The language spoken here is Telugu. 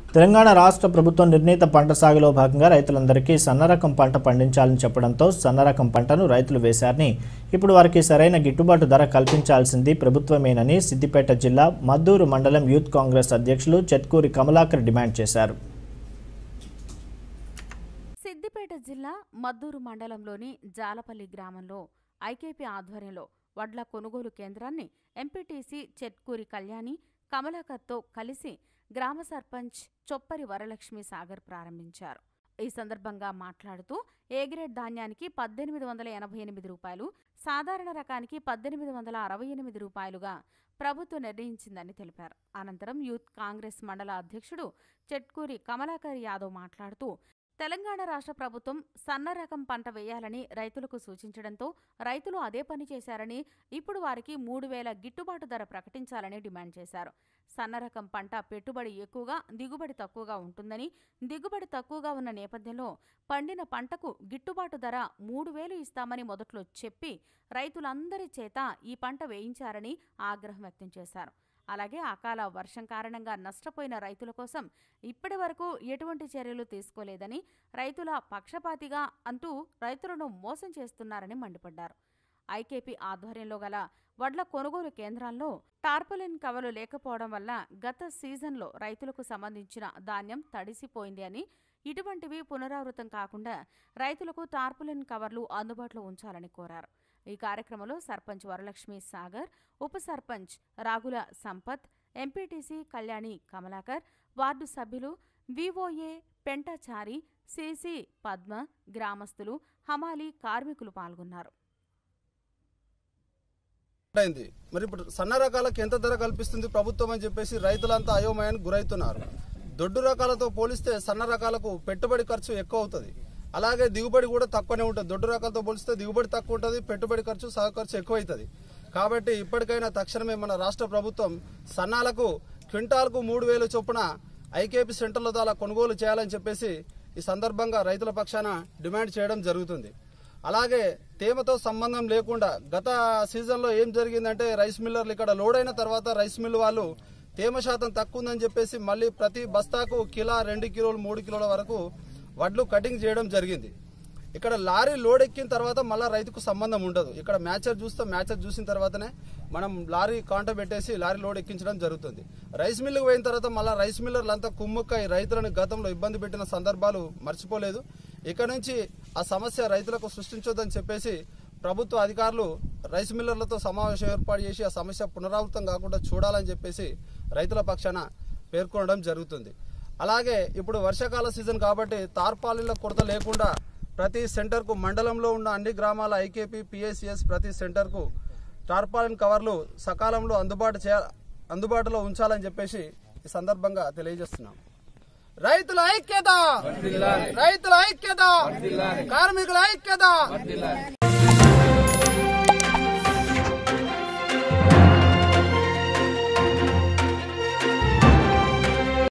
తెలంగాణ రాష్ట్ర ప్రభుత్వం నిర్ణీత పంట సాగులో భాగంగా రైతులందరికీ సన్నరకం పంట పండించాలని చెప్పడంతో సన్నరకం పంటను రైతులు వేశారని ఇప్పుడు వారికి సరైన గిట్టుబాటు ధర కల్పించాల్సింది ప్రభుత్వమేనని సిద్దిపేట జిల్లా మద్దూరు మండలం యూత్ కాంగ్రెస్ అధ్యక్షులు చెట్కూరి కమలాకర్ డిమాండ్ చేశారు సిద్దిపేట జిల్లా మద్దూరు మండలంలోని జాలపల్లి గ్రామంలో ఐకేపీ ఆధ్వర్యంలో వడ్ల కొనుగోలు కేంద్రాన్ని ఎంపీటీసీ చెట్కూరి కళ్యాణి కమలాకర్తో కలిసి గ్రామ సర్పంచ్ చొప్పరి వరలక్ష్మి సాగర్ ప్రారంభించారు ఈ సందర్భంగా మాట్లాడుతూ ఏ గ్రేడ్ ధాన్యానికి పద్దెనిమిది వందల ఎనభై ఎనిమిది రూపాయలు సాధారణ రకానికి పద్దెనిమిది వందల అరవై ఎనిమిది రూపాయలుగా ప్రభుత్వం నిర్ణయించిందని తెలిపారు అనంతరం యూత్ కాంగ్రెస్ మండల అధ్యక్షుడు చెట్కూరి కమలాకర్ యాదవ్ మాట్లాడుతూ తెలంగాణ రాష్ట్ర ప్రభుత్వం సన్న రకం పంట వేయాలని రైతులకు సూచించడంతో రైతులు అదే పని చేశారని ఇప్పుడు వారికి మూడు వేల గిట్టుబాటు ధర ప్రకటించాలని డిమాండ్ చేశారు సన్న రకం పంట పెట్టుబడి ఎక్కువగా దిగుబడి తక్కువగా ఉంటుందని దిగుబడి తక్కువగా ఉన్న నేపథ్యంలో పండిన పంటకు గిట్టుబాటు ధర మూడు వేలు ఇస్తామని మొదట్లో చెప్పి రైతులందరి చేత ఈ పంట వేయించారని ఆగ్రహం వ్యక్తం చేశారు అలాగే అకాల వర్షం కారణంగా నష్టపోయిన రైతుల కోసం ఇప్పటి వరకు ఎటువంటి చర్యలు తీసుకోలేదని రైతుల పక్షపాతిగా అంటూ రైతులను మోసం చేస్తున్నారని మండిపడ్డారు ఐకేపీ ఆధ్వర్యంలో గల వడ్ల కొనుగోలు కేంద్రాల్లో టార్పలిన్ కవలు లేకపోవడం వల్ల గత సీజన్లో రైతులకు సంబంధించిన ధాన్యం తడిసిపోయింది అని ఇటువంటివి పునరావృతం కాకుండా రైతులకు టార్పులిన్ కవర్లు అందుబాటులో ఉంచాలని కోరారు ఈ కార్యక్రమంలో సర్పంచ్ వరలక్ష్మి సాగర్ ఉప సర్పంచ్ రాగుల సంపత్ ఎంపీటీసీ కళ్యాణి కమలాకర్ వార్డు సభ్యులు వివోఏ పెంటాచారి సిసి పద్మ గ్రామస్తులు హమాలి కార్మికులు పాల్గొన్నారు అయింది మరి ఇప్పుడు సన్న రకాలకు ఎంత ధర కల్పిస్తుంది ప్రభుత్వం అని చెప్పేసి రైతులంతా అయోమయానికి గురవుతున్నారు దొడ్డు రకాలతో పోలిస్తే సన్న రకాలకు పెట్టుబడి ఖర్చు ఎక్కువ అవుతుంది అలాగే దిగుబడి కూడా తక్కువనే ఉంటుంది దొడ్డు రకాలతో పోలిస్తే దిగుబడి తక్కువ ఉంటుంది పెట్టుబడి ఖర్చు సహ ఖర్చు ఎక్కువ అవుతుంది కాబట్టి ఇప్పటికైనా తక్షణమే మన రాష్ట్ర ప్రభుత్వం సన్నాలకు క్వింటాల్కు మూడు వేలు చొప్పున ఐకేపీ సెంటర్ల ద్వారా కొనుగోలు చేయాలని చెప్పేసి ఈ సందర్భంగా రైతుల పక్షాన డిమాండ్ చేయడం జరుగుతుంది అలాగే తేమతో సంబంధం లేకుండా గత సీజన్లో ఏం జరిగిందంటే రైస్ మిల్లర్లు ఇక్కడ లోడ్ అయిన తర్వాత రైస్ మిల్ వాళ్ళు తేమ శాతం తక్కువ ఉందని చెప్పేసి మళ్ళీ ప్రతి బస్తాకు కిలో రెండు కిలోలు మూడు కిలోల వరకు వడ్లు కటింగ్ చేయడం జరిగింది ఇక్కడ లారీ లోడ్ ఎక్కిన తర్వాత మళ్ళీ రైతుకు సంబంధం ఉండదు ఇక్కడ మ్యాచర్ చూస్తే మ్యాచర్ చూసిన తర్వాతనే మనం లారీ కాంట పెట్టేసి లారీ లోడ్ ఎక్కించడం జరుగుతుంది రైస్ మిల్లుకు పోయిన తర్వాత మళ్ళీ రైస్ మిల్లర్లు అంతా కుమ్ముక్కై రైతులను గతంలో ఇబ్బంది పెట్టిన సందర్భాలు మర్చిపోలేదు ఇక నుంచి ఆ సమస్య రైతులకు సృష్టించొద్దని చెప్పేసి ప్రభుత్వ అధికారులు రైస్ మిల్లర్లతో సమావేశం ఏర్పాటు చేసి ఆ సమస్య పునరావృతం కాకుండా చూడాలని చెప్పేసి రైతుల పక్షాన పేర్కొనడం జరుగుతుంది అలాగే ఇప్పుడు వర్షాకాల సీజన్ కాబట్టి తార్పాలిన్ల కొరత లేకుండా ప్రతి సెంటర్కు మండలంలో ఉన్న అన్ని గ్రామాల ఐకేపీ పిఎస్సిఎస్ ప్రతి సెంటర్కు టార్పాలిన్ కవర్లు సకాలంలో అందుబాటు చేయ అందుబాటులో ఉంచాలని చెప్పేసి ఈ సందర్భంగా తెలియజేస్తున్నాం రైతుల ఐక్యత రైతుల ఐక్యత కార్మికుల ఐక్యత